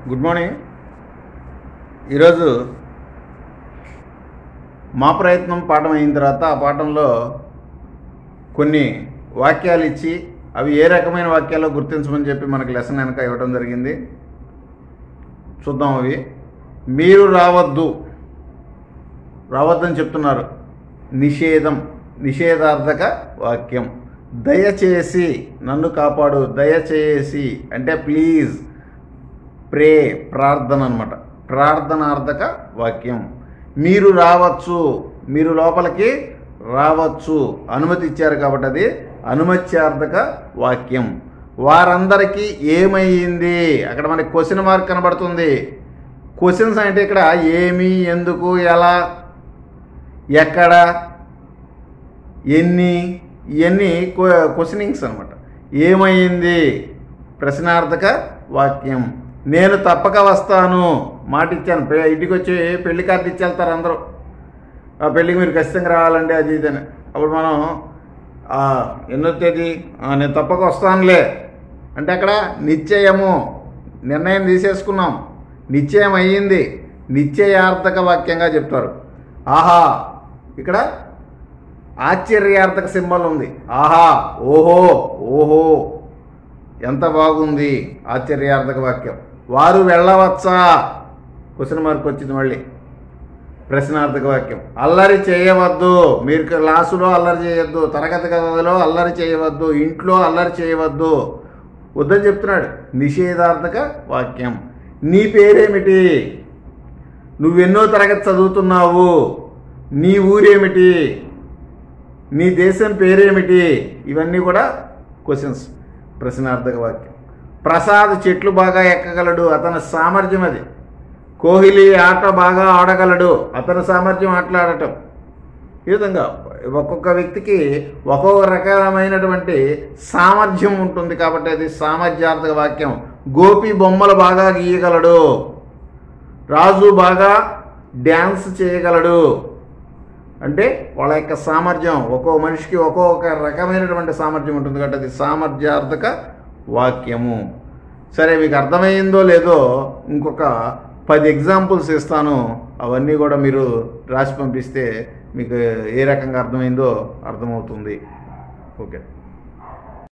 good morning ఈరోజు మా ప్రయత్నం పాఠం అయిన తర్వాత ఆ పాఠంలో కొన్ని వాక్యాలు ఇచ్చి అవి ఏ రకమైన వాక్యాల్లో గుర్తించమని చెప్పి మనకి లెసన్ వెనక ఇవ్వడం జరిగింది చూద్దాం అవి మీరు రావద్దు రావద్దని చెప్తున్నారు నిషేధం నిషేధార్థక వాక్యం దయచేసి నన్ను కాపాడు దయచేసి అంటే ప్లీజ్ ప్రే ప్రార్థన అనమాట ప్రార్థనార్థక వాక్యం మీరు రావచ్చు మీరు లోపలికి రావచ్చు అనుమతి ఇచ్చారు కాబట్టి అది అనుమత్యార్థక వాక్యం వారందరికీ ఏమయ్యింది అక్కడ మనకి క్వశ్చన్ మార్క్ కనబడుతుంది క్వశ్చన్స్ అంటే ఇక్కడ ఏమి ఎందుకు ఎలా ఎక్కడ ఎన్ని ఇవన్నీ క్వశ్చనింగ్స్ అనమాట ఏమైంది ప్రశ్నార్థక వాక్యం నేను తప్పక వస్తాను మాట ఇచ్చాను పె- ఇంటికి వచ్చి పెళ్లి కార్డు ఇచ్చి వెళ్తారు అందరూ ఆ పెళ్ళికి మీరు ఖచ్చితంగా రావాలండి అది ఇది అని అప్పుడు మనం "ఆ, ఎన్నో తేదీ "ఆ, నేను తప్పక వస్తానులే అంటే అక్కడ నిశ్చయము నిర్ణయం తీసేసుకున్నాం నిశ్చయం అయ్యింది నిశ్చయార్థక వాక్యంగా చెప్తారు ఆహా ఇక్కడ ఆశ్చర్యార్థక సింబల్ ఉంది ఆహా ఓహో ఓహో ఎంత బాగుంది ఆశ్చర్యార్థక వాక్యం వారు వెళ్ళవచ్చా క్వశ్చన్ మార్క్ వచ్చింది మళ్ళీ ప్రశ్నార్థక వాక్యం అల్లరి చేయవద్దు మీరు క్లాసులో అల్లరి చేయవద్దు తరగతి గదిలో అల్లరి చేయవద్దు ఇంట్లో అల్లరి చేయవద్దు వద్దని చెప్తున్నాడు నిషేధార్థక వాక్యం నీ పేరేమిటి నువ్వెన్నో తరగతి చదువుతున్నావు నీ ఊరేమిటి నీ దేశం పేరేమిటి ఇవన్నీ కూడా క్వశ్చన్స్ ప్రశ్నార్థక వాక్యం ప్రసాద్ చెట్లు బాగా ఎక్కగలడు అతని సామర్థ్యం అది కోహ్లీ ఆట బాగా ఆడగలడు అతని సామర్థ్యం ఆటలాడటం ఈ విధంగా ఒక్కొక్క వ్యక్తికి ఒక్కొక్క రకమైనటువంటి సామర్థ్యం ఉంటుంది కాబట్టి అది సామర్థ్యార్థక వాక్యం గోపి బొమ్మలు బాగా గీయగలడు రాజు బాగా డ్యాన్స్ చేయగలడు అంటే వాళ్ళ యొక్క సామర్థ్యం ఒక్కో మనిషికి ఒక్కొక్క రకమైనటువంటి సామర్థ్యం ఉంటుంది కాబట్టి అది సామర్థ్యార్థక వాక్యము సరే మీకు అర్థమైందో లేదో ఇంకొక పది ఎగ్జాంపుల్స్ ఇస్తాను అవన్నీ కూడా మీరు రాసి పంపిస్తే మీకు ఏ రకంగా అర్థమైందో అర్థమవుతుంది ఓకే